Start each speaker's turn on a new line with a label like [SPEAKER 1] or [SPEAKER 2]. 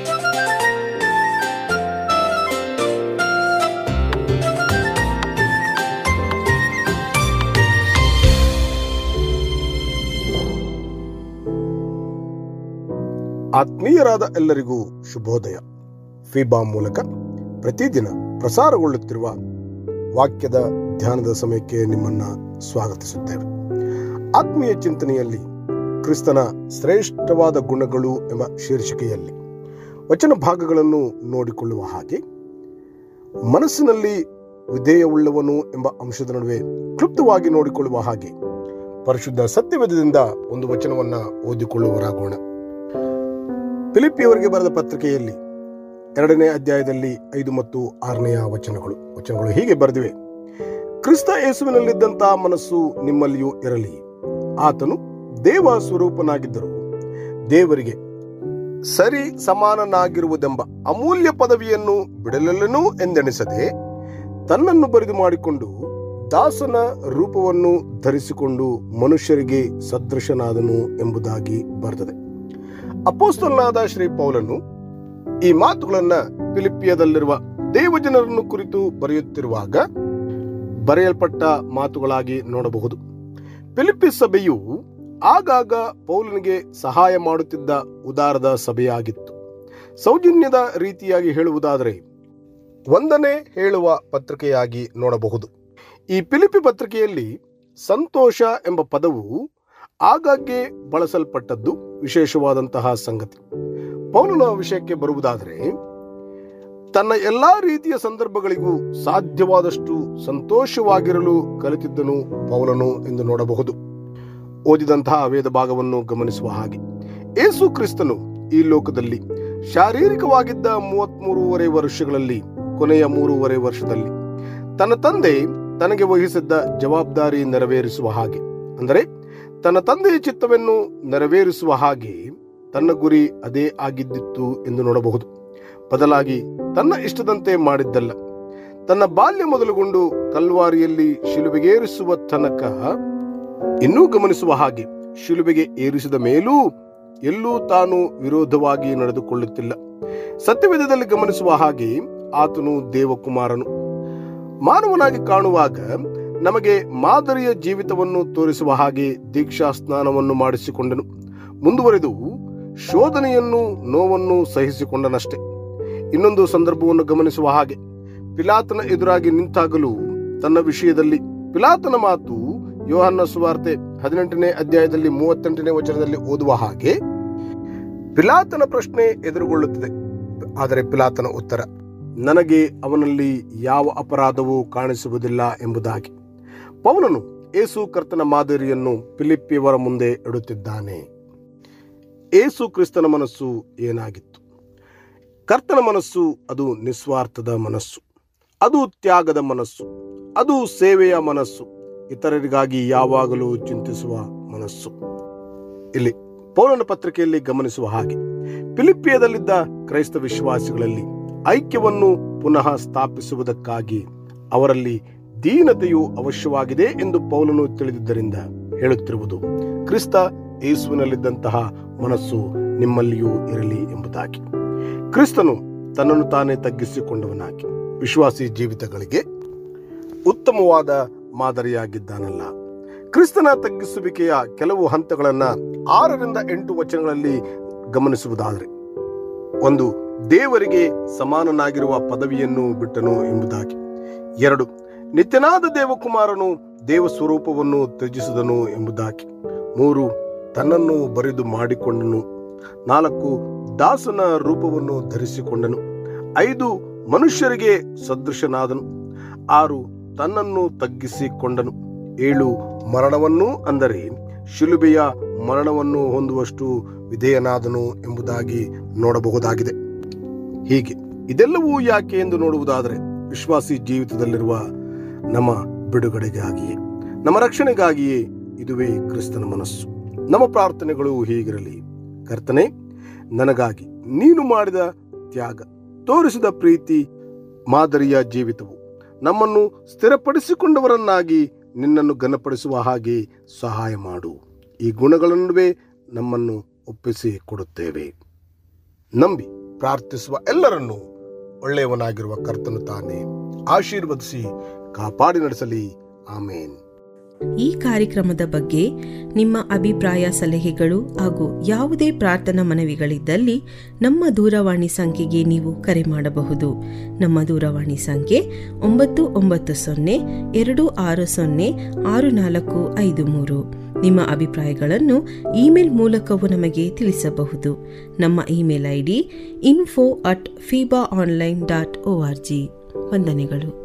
[SPEAKER 1] ಆತ್ಮೀಯರಾದ ಎಲ್ಲರಿಗೂ ಶುಭೋದಯ ಫೀಬಾ ಮೂಲಕ ಪ್ರತಿದಿನ ಪ್ರಸಾರಗೊಳ್ಳುತ್ತಿರುವ ವಾಕ್ಯದ ಧ್ಯಾನದ ಸಮಯಕ್ಕೆ ನಿಮ್ಮನ್ನ ಸ್ವಾಗತಿಸುತ್ತೇವೆ ಆತ್ಮೀಯ ಚಿಂತನೆಯಲ್ಲಿ ಕ್ರಿಸ್ತನ ಶ್ರೇಷ್ಠವಾದ ಗುಣಗಳು ಎಂಬ ಶೀರ್ಷಿಕೆಯಲ್ಲಿ ವಚನ ಭಾಗಗಳನ್ನು ನೋಡಿಕೊಳ್ಳುವ ಹಾಗೆ ಮನಸ್ಸಿನಲ್ಲಿ ವಿಧೇಯವುಳ್ಳವನು ಎಂಬ ಅಂಶದ ನಡುವೆ ಕ್ಲುಪ್ತವಾಗಿ ನೋಡಿಕೊಳ್ಳುವ ಹಾಗೆ ಪರಿಶುದ್ಧ ಸತ್ಯವೇದದಿಂದ ಒಂದು ವಚನವನ್ನ ಓದಿಕೊಳ್ಳುವರಾಗೋಣ ಫಿಲಿಪಿಯವರಿಗೆ ಬರೆದ ಪತ್ರಿಕೆಯಲ್ಲಿ ಎರಡನೇ ಅಧ್ಯಾಯದಲ್ಲಿ ಐದು ಮತ್ತು ಆರನೆಯ ವಚನಗಳು ವಚನಗಳು ಹೀಗೆ ಬರೆದಿವೆ ಕ್ರಿಸ್ತ ಯೇಸುವಿನಲ್ಲಿದ್ದಂತಹ ಮನಸ್ಸು ನಿಮ್ಮಲ್ಲಿಯೂ ಇರಲಿ ಆತನು ದೇವ ಸ್ವರೂಪನಾಗಿದ್ದರು ದೇವರಿಗೆ ಸರಿ ಸಮಾನನಾಗಿರುವುದೆಂಬ ಅಮೂಲ್ಯ ಪದವಿಯನ್ನು ಬಿಡಲೆಲ್ಲನೂ ಎಂದೆಣಿಸದೆ ತನ್ನನ್ನು ಬರಿದು ಮಾಡಿಕೊಂಡು ದಾಸನ ರೂಪವನ್ನು ಧರಿಸಿಕೊಂಡು ಮನುಷ್ಯರಿಗೆ ಸದೃಶನಾದನು ಎಂಬುದಾಗಿ ಬರೆದಿದೆ ಅಪೋಸ್ತಲನಾದ ಶ್ರೀ ಪೌಲನು ಈ ಮಾತುಗಳನ್ನ ಫಿಲಿಪಿಯದಲ್ಲಿರುವ ದೇವಜನರನ್ನು ಕುರಿತು ಬರೆಯುತ್ತಿರುವಾಗ ಬರೆಯಲ್ಪಟ್ಟ ಮಾತುಗಳಾಗಿ ನೋಡಬಹುದು ಫಿಲಿಪಿ ಸಭೆಯು ಆಗಾಗ ಪೌಲನಿಗೆ ಸಹಾಯ ಮಾಡುತ್ತಿದ್ದ ಉದಾರದ ಸಭೆಯಾಗಿತ್ತು ಸೌಜನ್ಯದ ರೀತಿಯಾಗಿ ಹೇಳುವುದಾದರೆ ಒಂದನೇ ಹೇಳುವ ಪತ್ರಿಕೆಯಾಗಿ ನೋಡಬಹುದು ಈ ಫಿಲಿಪಿ ಪತ್ರಿಕೆಯಲ್ಲಿ ಸಂತೋಷ ಎಂಬ ಪದವು ಆಗಾಗ್ಗೆ ಬಳಸಲ್ಪಟ್ಟದ್ದು ವಿಶೇಷವಾದಂತಹ ಸಂಗತಿ ಪೌಲನ ವಿಷಯಕ್ಕೆ ಬರುವುದಾದರೆ ತನ್ನ ಎಲ್ಲಾ ರೀತಿಯ ಸಂದರ್ಭಗಳಿಗೂ ಸಾಧ್ಯವಾದಷ್ಟು ಸಂತೋಷವಾಗಿರಲು ಕಲಿತಿದ್ದನು ಪೌಲನು ಎಂದು ನೋಡಬಹುದು ಓದಿದಂತಹ ವೇದ ಭಾಗವನ್ನು ಗಮನಿಸುವ ಹಾಗೆ ಏಸು ಕ್ರಿಸ್ತನು ಈ ಲೋಕದಲ್ಲಿ ಶಾರೀರಿಕವಾಗಿದ್ದ ಮೂವತ್ಮೂರುವರೆ ವರ್ಷಗಳಲ್ಲಿ ಕೊನೆಯ ಮೂರುವರೆ ವರ್ಷದಲ್ಲಿ ತನ್ನ ತಂದೆ ತನಗೆ ವಹಿಸಿದ್ದ ಜವಾಬ್ದಾರಿ ನೆರವೇರಿಸುವ ಹಾಗೆ ಅಂದರೆ ತನ್ನ ತಂದೆಯ ಚಿತ್ತವನ್ನು ನೆರವೇರಿಸುವ ಹಾಗೆ ತನ್ನ ಗುರಿ ಅದೇ ಆಗಿದ್ದಿತ್ತು ಎಂದು ನೋಡಬಹುದು ಬದಲಾಗಿ ತನ್ನ ಇಷ್ಟದಂತೆ ಮಾಡಿದ್ದಲ್ಲ ತನ್ನ ಬಾಲ್ಯ ಮೊದಲುಗೊಂಡು ಕಲ್ವಾರಿಯಲ್ಲಿ ಶಿಲುಬೆಗೇರಿಸುವ ತನಕ ಇನ್ನೂ ಗಮನಿಸುವ ಹಾಗೆ ಶಿಲುಬೆಗೆ ಏರಿಸಿದ ಮೇಲೂ ಎಲ್ಲೂ ತಾನು ವಿರೋಧವಾಗಿ ನಡೆದುಕೊಳ್ಳುತ್ತಿಲ್ಲ ಸತ್ಯವೇದದಲ್ಲಿ ಗಮನಿಸುವ ಹಾಗೆ ಆತನು ದೇವಕುಮಾರನು ಮಾನವನಾಗಿ ಕಾಣುವಾಗ ನಮಗೆ ಮಾದರಿಯ ಜೀವಿತವನ್ನು ತೋರಿಸುವ ಹಾಗೆ ದೀಕ್ಷಾ ಸ್ನಾನವನ್ನು ಮಾಡಿಸಿಕೊಂಡನು ಮುಂದುವರೆದು ಶೋಧನೆಯನ್ನು ನೋವನ್ನು ಸಹಿಸಿಕೊಂಡನಷ್ಟೇ ಇನ್ನೊಂದು ಸಂದರ್ಭವನ್ನು ಗಮನಿಸುವ ಹಾಗೆ ಪಿಲಾತನ ಎದುರಾಗಿ ನಿಂತಾಗಲೂ ತನ್ನ ವಿಷಯದಲ್ಲಿ ಪಿಲಾತನ ಮಾತು ಯೋಹನ್ನ ಸುವಾರ್ತೆ ಹದಿನೆಂಟನೇ ಅಧ್ಯಾಯದಲ್ಲಿ ಮೂವತ್ತೆಂಟನೇ ವಚನದಲ್ಲಿ ಓದುವ ಹಾಗೆ ಪಿಲಾತನ ಪ್ರಶ್ನೆ ಎದುರುಗೊಳ್ಳುತ್ತದೆ ಆದರೆ ಪಿಲಾತನ ಉತ್ತರ ನನಗೆ ಅವನಲ್ಲಿ ಯಾವ ಅಪರಾಧವೂ ಕಾಣಿಸುವುದಿಲ್ಲ ಎಂಬುದಾಗಿ ಪೌಲನು ಏಸು ಕರ್ತನ ಮಾದರಿಯನ್ನು ಫಿಲಿಪ್ಪಿಯವರ ಮುಂದೆ ಇಡುತ್ತಿದ್ದಾನೆ ಏಸು ಕ್ರಿಸ್ತನ ಮನಸ್ಸು ಏನಾಗಿತ್ತು ಕರ್ತನ ಮನಸ್ಸು ಅದು ನಿಸ್ವಾರ್ಥದ ಮನಸ್ಸು ಅದು ತ್ಯಾಗದ ಮನಸ್ಸು ಅದು ಸೇವೆಯ ಮನಸ್ಸು ಇತರರಿಗಾಗಿ ಯಾವಾಗಲೂ ಚಿಂತಿಸುವ ಮನಸ್ಸು ಇಲ್ಲಿ ಪೌಲನ ಪತ್ರಿಕೆಯಲ್ಲಿ ಗಮನಿಸುವ ಹಾಗೆ ಫಿಲಿಪಿಯದಲ್ಲಿದ್ದ ಕ್ರೈಸ್ತ ವಿಶ್ವಾಸಿಗಳಲ್ಲಿ ಐಕ್ಯವನ್ನು ಪುನಃ ಸ್ಥಾಪಿಸುವುದಕ್ಕಾಗಿ ಅವರಲ್ಲಿ ದೀನತೆಯು ಅವಶ್ಯವಾಗಿದೆ ಎಂದು ಪೌಲನು ತಿಳಿದಿದ್ದರಿಂದ ಹೇಳುತ್ತಿರುವುದು ಕ್ರಿಸ್ತ ಯೇಸುವಿನಲ್ಲಿದ್ದಂತಹ ಮನಸ್ಸು ನಿಮ್ಮಲ್ಲಿಯೂ ಇರಲಿ ಎಂಬುದಾಗಿ ಕ್ರಿಸ್ತನು ತನ್ನನ್ನು ತಾನೇ ತಗ್ಗಿಸಿಕೊಂಡವನಾಗಿ ವಿಶ್ವಾಸಿ ಜೀವಿತಗಳಿಗೆ ಉತ್ತಮವಾದ ಮಾದರಿಯಾಗಿದ್ದಾನಲ್ಲ ಕ್ರಿಸ್ತನ ತಗ್ಗಿಸುವಿಕೆಯ ಕೆಲವು ಹಂತಗಳನ್ನ ಆರರಿಂದ ಎಂಟು ವಚನಗಳಲ್ಲಿ ಗಮನಿಸುವುದಾದರೆ ಒಂದು ದೇವರಿಗೆ ಸಮಾನನಾಗಿರುವ ಪದವಿಯನ್ನು ಬಿಟ್ಟನು ಎಂಬುದಾಗಿ ಎರಡು ನಿತ್ಯನಾದ ದೇವಕುಮಾರನು ದೇವ ಸ್ವರೂಪವನ್ನು ತ್ಯಜಿಸಿದನು ಎಂಬುದಾಗಿ ಮೂರು ತನ್ನನ್ನು ಬರಿದು ಮಾಡಿಕೊಂಡನು ನಾಲ್ಕು ದಾಸನ ರೂಪವನ್ನು ಧರಿಸಿಕೊಂಡನು ಐದು ಮನುಷ್ಯರಿಗೆ ಸದೃಶನಾದನು ಆರು ತನ್ನನ್ನು ತಗ್ಗಿಸಿಕೊಂಡನು ಏಳು ಮರಣವನ್ನು ಅಂದರೆ ಶಿಲುಬೆಯ ಮರಣವನ್ನು ಹೊಂದುವಷ್ಟು ವಿಧೇಯನಾದನು ಎಂಬುದಾಗಿ ನೋಡಬಹುದಾಗಿದೆ ಹೀಗೆ ಇದೆಲ್ಲವೂ ಯಾಕೆ ಎಂದು ನೋಡುವುದಾದರೆ ವಿಶ್ವಾಸಿ ಜೀವಿತದಲ್ಲಿರುವ ನಮ್ಮ ಬಿಡುಗಡೆಗಾಗಿಯೇ ನಮ್ಮ ರಕ್ಷಣೆಗಾಗಿಯೇ ಇದುವೇ ಕ್ರಿಸ್ತನ ಮನಸ್ಸು ನಮ್ಮ ಪ್ರಾರ್ಥನೆಗಳು ಹೀಗಿರಲಿ ಕರ್ತನೆ ನನಗಾಗಿ ನೀನು ಮಾಡಿದ ತ್ಯಾಗ ತೋರಿಸಿದ ಪ್ರೀತಿ ಮಾದರಿಯ ಜೀವಿತವು ನಮ್ಮನ್ನು ಸ್ಥಿರಪಡಿಸಿಕೊಂಡವರನ್ನಾಗಿ ನಿನ್ನನ್ನು ಘನಪಡಿಸುವ ಹಾಗೆ ಸಹಾಯ ಮಾಡು ಈ ಗುಣಗಳ ನಡುವೆ ನಮ್ಮನ್ನು ಒಪ್ಪಿಸಿ ಕೊಡುತ್ತೇವೆ ನಂಬಿ ಪ್ರಾರ್ಥಿಸುವ ಎಲ್ಲರನ್ನೂ ಒಳ್ಳೆಯವನಾಗಿರುವ ಕರ್ತನು ತಾನೇ ಆಶೀರ್ವದಿಸಿ ಕಾಪಾಡಿ ನಡೆಸಲಿ ಆಮೇನ್
[SPEAKER 2] ಈ ಕಾರ್ಯಕ್ರಮದ ಬಗ್ಗೆ ನಿಮ್ಮ ಅಭಿಪ್ರಾಯ ಸಲಹೆಗಳು ಹಾಗೂ ಯಾವುದೇ ಪ್ರಾರ್ಥನಾ ಮನವಿಗಳಿದ್ದಲ್ಲಿ ನಮ್ಮ ದೂರವಾಣಿ ಸಂಖ್ಯೆಗೆ ನೀವು ಕರೆ ಮಾಡಬಹುದು ನಮ್ಮ ದೂರವಾಣಿ ಸಂಖ್ಯೆ ಒಂಬತ್ತು ಒಂಬತ್ತು ಸೊನ್ನೆ ಎರಡು ಆರು ಸೊನ್ನೆ ಆರು ನಾಲ್ಕು ಐದು ಮೂರು ನಿಮ್ಮ ಅಭಿಪ್ರಾಯಗಳನ್ನು ಇಮೇಲ್ ಮೂಲಕವೂ ನಮಗೆ ತಿಳಿಸಬಹುದು ನಮ್ಮ email I D info at fiba online dot O R G ವಂದನೆಗಳು